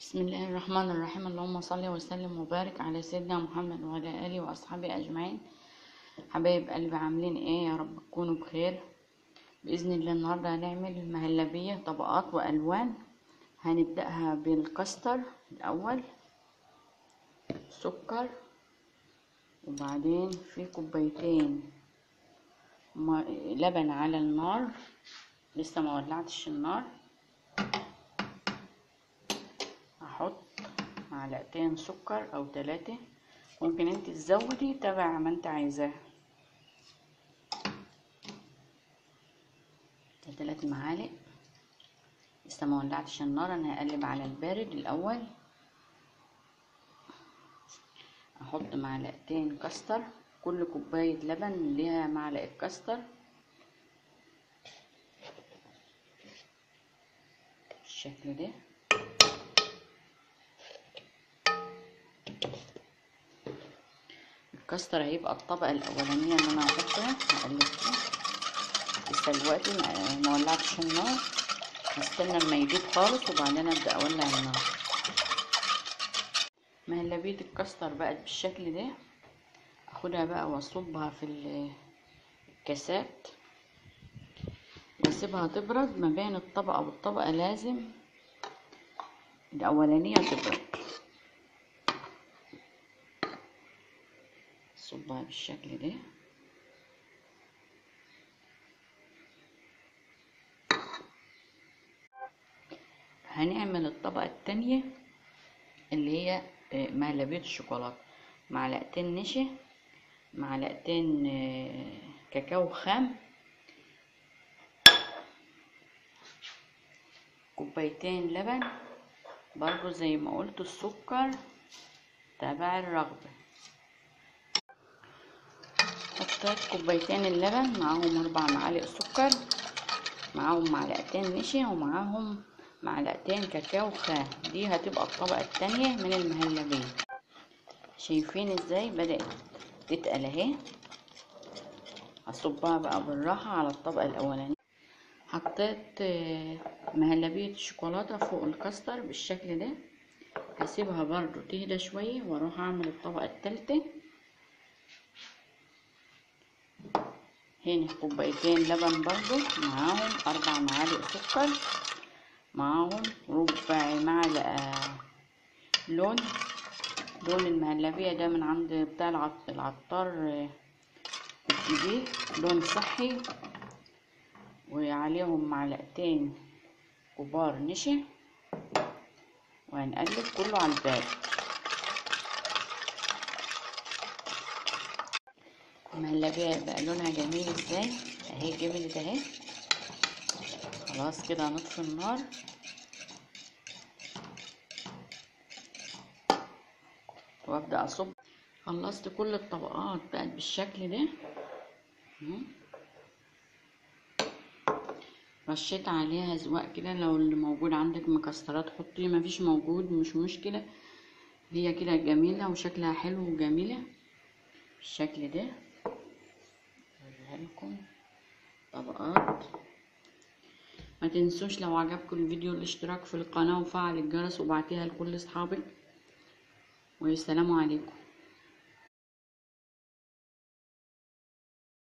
بسم الله الرحمن الرحيم اللهم صل وسلم وبارك على سيدنا محمد وعلى اله واصحابه اجمعين حبايب قلبي عاملين ايه يا رب تكونوا بخير باذن الله النهارده هنعمل مهلبيه طبقات والوان هنبداها بالكاستر الاول سكر وبعدين في كوبايتين ما- لبن على النار لسه ما ولعتش النار هحط معلقتين سكر او ثلاثة ممكن انت تزودي تبع ما انت عايزاه ثلاث معالق لسه ما ولعتش النار انا هقلب على البارد الاول احط معلقتين كاستر كل كوباية لبن ليها معلقة كاستر بالشكل ده الكاستر هيبقى الطبقة الأولانية اللي أنا هحطها هقلب فيها لسه دلوقتي ما- ما ولعتش النار هستنى لما يدوب خالص وبعدين أبدأ أولع النار مهلبية الكاستر بقت بالشكل ده أخدها بقى وأصبها في ال- الكاسات وأسيبها تبرد ما بين الطبقة والطبقة لازم الأولانية تبرد صبها بالشكل ده هنعمل الطبقة التانية اللي هي آه، مهلبية الشوكولاتة معلقتين نشا معلقتين آه، كاكاو خام كوبايتين لبن برضو زي ما قلت السكر تبع الرغبة حطيت كوبايتين اللبن معاهم اربع معالق سكر معاهم معلقتين نشا ومعاهم معلقتين كاكاو خام دي هتبقى الطبقة التانية من المهلبية شايفين ازاي بدأت تتقل اهي هصبها بقى بالراحة على الطبقة الأولانية حطيت آه، مهلبية الشوكولاتة فوق الكاستر بالشكل ده هسيبها برضو تهدى شوية واروح اعمل الطبقة التالتة هنا كوبايتين لبن برضو معاهم اربع معالق سكر معاهم ربع معلقة لون لون المهلبية ده من عند بتاع العط- العطار آه، الكبير لون صحي وعليهم معلقتين كبار نشا وهنقلب كله على البارد المهلبية بقى لونها جميل ازاي اهي جبلت اهي خلاص كده هنطفي النار وابدا اصب خلصت كل الطبقات بقت بالشكل ده اهو. رشيت عليها زواق كده لو اللي موجود عندك مكسرات حطيه مفيش موجود مش مشكلة هي كده جميلة وشكلها حلو وجميلة بالشكل ده اوريها لكم طبقات ما تنسوش لو عجبكم الفيديو الاشتراك في القناة وفعل الجرس وبعتيها لكل اصحابك والسلام عليكم